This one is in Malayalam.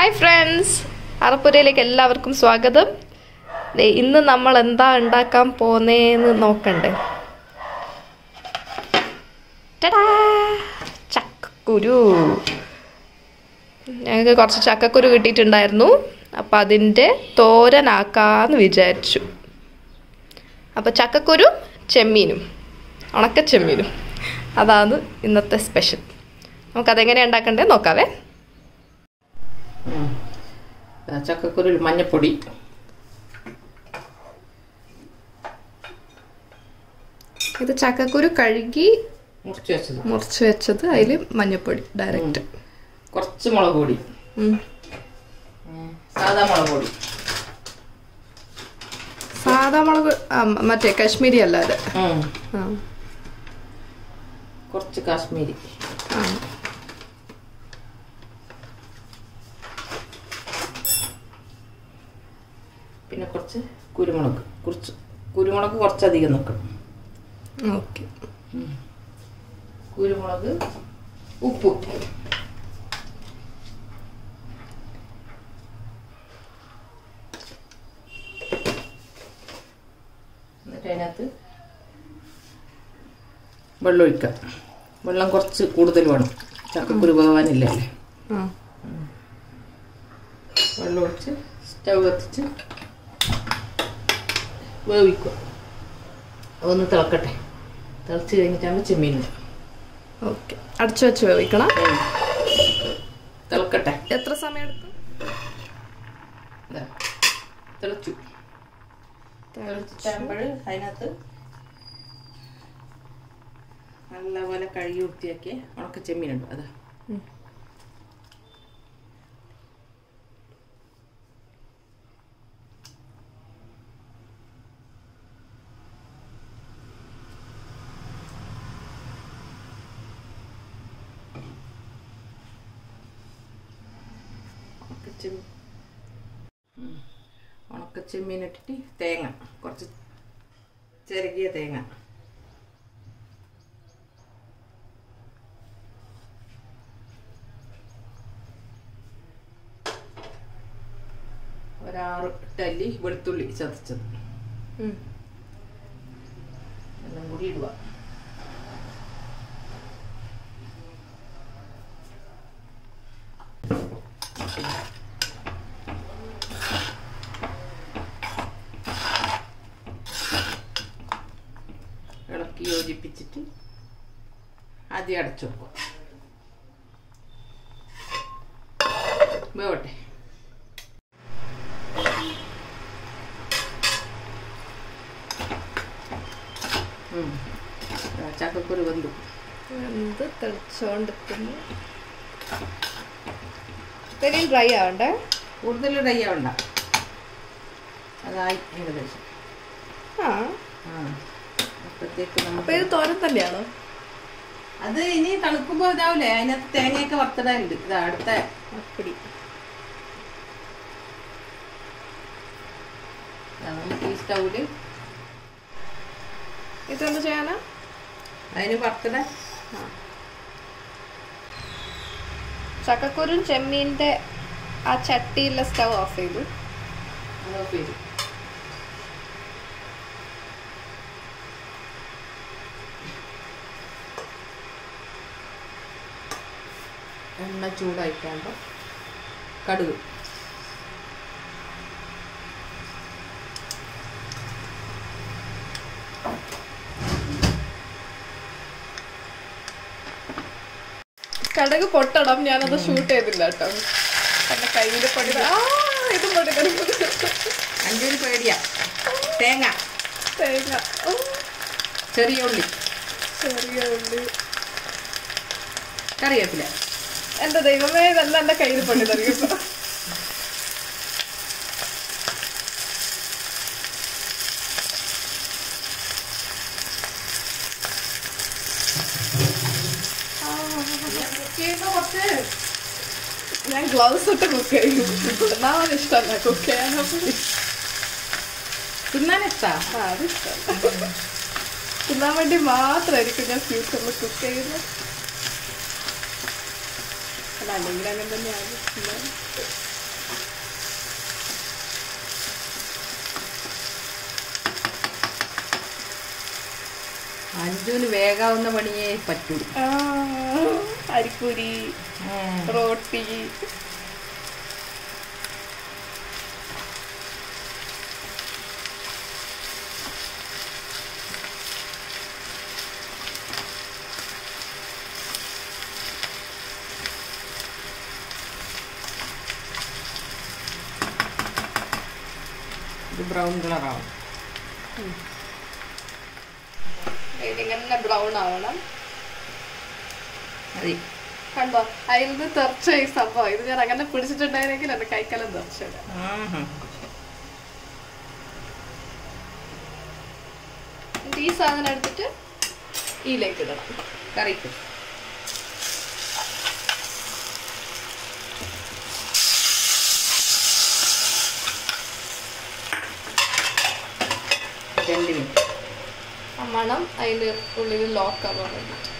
ഹായ് ഫ്രണ്ട്സ് അറപ്പുരയിലേക്ക് എല്ലാവർക്കും സ്വാഗതം ദേ, ഇന്ന് നമ്മൾ എന്താ ഉണ്ടാക്കാൻ പോന്നേന്ന് നോക്കണ്ടേ ടടാ! ചക്കക്കുരു ഞങ്ങൾക്ക് കുറച്ച് ചക്കക്കുരു കിട്ടിയിട്ടുണ്ടായിരുന്നു അപ്പം അതിൻ്റെ തോരനാക്കാന്ന് വിചാരിച്ചു അപ്പം ചക്കക്കുരു ചെമ്മീനും ഉണക്ക ചെമ്മീനും അതാണ് ഇന്നത്തെ സ്പെഷ്യൽ നമുക്കതെങ്ങനെയാണ് ഉണ്ടാക്കണ്ടേ നോക്കാവേ ഉം. ആ, ചക്കക്കുരുവിൽ മഞ്ഞപ്പൊടി ഇത് ചക്കക്കുരു കഴുകി മുറിച്ച് വെച്ചത് മുറിച്ച് വെച്ചത് അതിൽ മഞ്ഞപ്പൊടി ഡയറക്റ്റ് കുറച്ച് മുളക് പൊടി ഉം, സാദാ മുളക് പൊടി സാധാ മുളക് ആ, മറ്റേ കാശ്മീരി അല്ലാതെ ഉം, ആ, കുറച്ച് കാശ്മീരി ആ. പിന്നെ കുറച്ച് കുരുമുളക് കുറച്ച് കുരുമുളക് കുറച്ചധികം നിൽക്കണം ഓക്കെ കുരുമുളക് ഉപ്പ് എന്നിട്ട് അതിനകത്ത് വെള്ളം ഒഴിക്കാം വെള്ളം കുറച്ച് കൂടുതൽ വേണം ചക്കക്കുരു പോകാനില്ലേ ആ വെള്ളം ഒഴിച്ച് സ്റ്റവ് കത്തിച്ച് വേവിക്കുക ഒന്ന് തിളക്കട്ടെ തിളച്ച് കഴിഞ്ഞിട്ടാകുമ്പോൾ ചെമ്മീൻ ഇടുക. ഓക്കെ അടച്ചു വെച്ച് വേവിക്കണം ഉം. തിളക്കട്ടെ എത്ര സമയം എടുക്കും ഇതാ. തിളച്ചു തിളച്ചിട്ടാകുമ്പോൾ അതിനകത്ത് നല്ലപോലെ കഴുകി വൃത്തിയാക്കി ഉണക്ക ചെമ്മീനുണ്ട് അതാ ഉം. ഉണക്കച്ചെമ്മീൻ ഉണക്കച്ചെമ്മീൻ ഇട്ടിട്ട് തേങ്ങ കുറച്ച് ചെറുകിയ തേങ്ങ ഒരാറ് ടല്ലി വെളുത്തുള്ളി ചതച്ചത് ഉം. എല്ലാം കൂടി ഇടുക ഇളക്കി യോജിപ്പിച്ചിട്ട് ആദ്യം അടച്ചു വെക്കുക വേവട്ടെ ഉം. ആ, ചക്കക്കുരു വെന്തു എന്ത് തെളിച്ചോണ്ടിരിക്കുന്നു ഇത്രയും ഡ്രൈ ആവണ്ടേ കൂടുതൽ ഡ്രൈ ആവണ്ട അതായി ഏകദേശം ആ ആ അപ്പോഴത്തേക്ക് അപ്പൊ നമുക്ക് ഇത് തോരൻ തന്നെയാണോ അത് ഇനി തണുക്കുമ്പോൾ ഇതാവില്ലേ അതിനകത്ത് തേങ്ങയൊക്കെ വറുത്തിടാനുണ്ട് ഇതാ അടുത്ത അപ്പടി ഇതാ നമുക്ക് ഈ സ്റ്റൗവില് ഇതെന്ത് ചെയ്യാനാ അതിന് വറുത്തിടാൻ ചക്കക്കുരും ചെമ്മീൻ്റെ ആ ചട്ടിയിലെ സ്റ്റവ് ഓഫ് ചെയ്തു അത് ഓഫ് ചെയ്തു എണ്ണ ചൂടായിട്ടാകുമ്പോൾ കടുക് കടക് പൊട്ടണം ഞാനത് ഷൂട്ട് ചെയ്തില്ല കേട്ടോ എന്റെ കയ്യിൽ പൊടി ആ ഇത് പൊടി അഞ്ചൊരു പേടിയാ തേങ്ങ തേങ്ങ ഓ, ചെറിയ ഉള്ളി ചെറിയ ഉള്ളി കറിവേപ്പില എന്റെ ദൈവമേ ഇതെല്ലാം എന്റെ കയ്യിൽ പൊടി തറിയുമ്പോ കുറച്ച് ഞാൻ ഗ്ലൗസ് ഇട്ട് കുക്ക് ചെയ്യും എന്നാണ് ഇഷ്ടമല്ല കുക്ക് ചെയ്യാനൊക്കെ തിന്നാൻ ഇഷ്ടാ ആ അത് ഇഷ്ടം തിന്നാൻ വേണ്ടി മാത്രമായിരിക്കും ഞാൻ ഫ്യൂച്ചറിൽ കുക്ക് ചെയ്യുന്നത് അല്ല അല്ലെങ്കിൽ അങ്ങനെ തന്നെയാണ് തിന്നാൻ. ഇതൊരു വേഗാവുന്ന പണിയേ പറ്റുള്ളൂ ആ, അരിപ്പൂരി റോട്ടി ഇത് ബ്രൗൺ കളറാവും ഇതിങ്ങനെ ബ്രൗൺ ആവണം മതി കണ്ടോ അതിൽ നിന്ന് തെറിച്ച ഈ സംഭവം ഇത് ഞാൻ അങ്ങനെ പിടിച്ചിട്ടുണ്ടായിരുന്നെങ്കിൽ എന്റെ കൈക്കലം തെറിച്ചില്ല ആഹാ. എന്നിട്ട് ഈ സാധനം എടുത്തിട്ട് ഈലേക്ക് ഇടണം കറിക്ക് രണ്ട് മിനിറ്റ് ആ മണം അതിൻ്റെ ഉള്ളിൽ ലോക്കാവാൻ വേണ്ടിയിട്ട്